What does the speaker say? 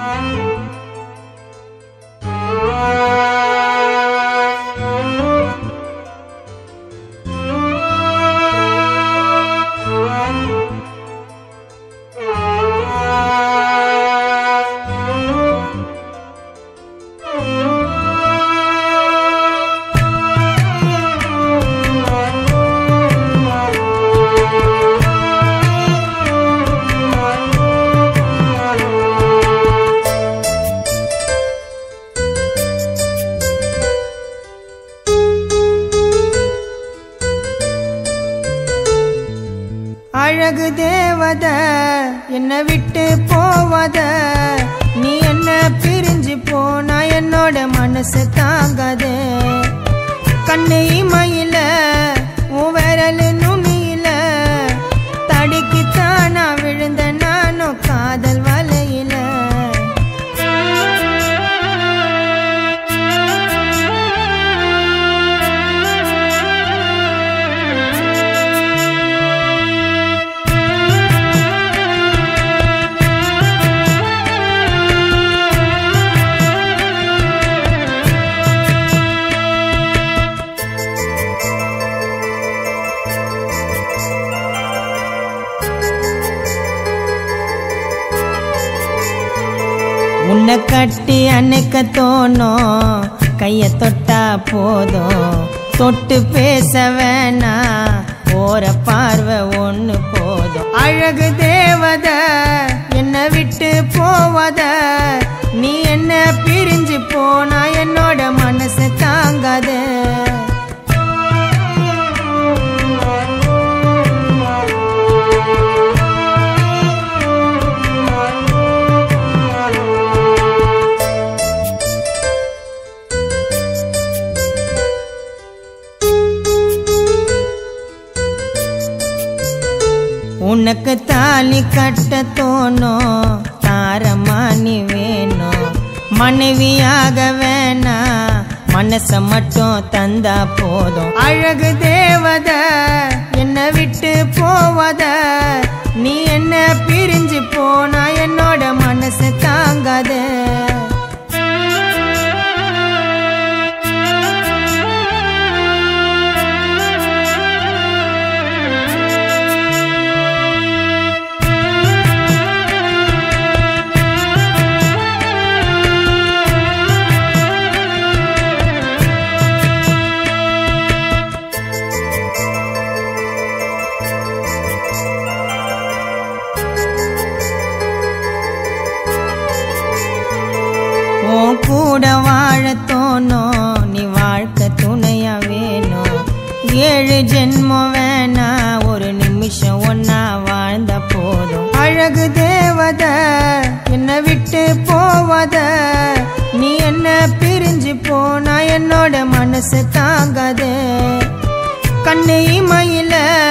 அழகு தேவத என்ன விட்டு போவத நீ என்ன பிரிஞ்சு போனா என்னோட மனசு தாங்காது கண்ணு இமையில உன் விரல் நுனியில தடுக்கித்தான் நான் விழுந்த நானும் காதல் வலையில உன்னை கட்டி அணைக்க தோணும் கைய தொட்டா போதும் தொட்டு பேச வேணாம் ஓர பார்வை ஒண்ணு போதும் அழகு தேவத என்ன விட்டு போவத நீ என்ன பிரிஞ்சு போனா என்னோட மனசு தாங்காது உனக்கு தாலி கட்ட தோணும் தாரமா நீ வேணும் மனைவியாக வேணா மனச மட்டும் தந்தா போதும் அழகு தேவத என்ன விட்டு போவத நீ என்ன பிரிஞ்சு போனா என்னோட மனசு தாங்காது உன் கூட வாழ தோணும் நீ வாழ்க்கை துணையா வேணும் ஏழு ஜென்மம் வேணா ஒரு நிமிஷம் ஒன்னா வாழ்ந்த போதும் அழகு தேவத என்ன விட்டு போவத நீ என்ன பிரிஞ்சு போனா என்னோட மனசு தாங்காது கண்ணு இமையில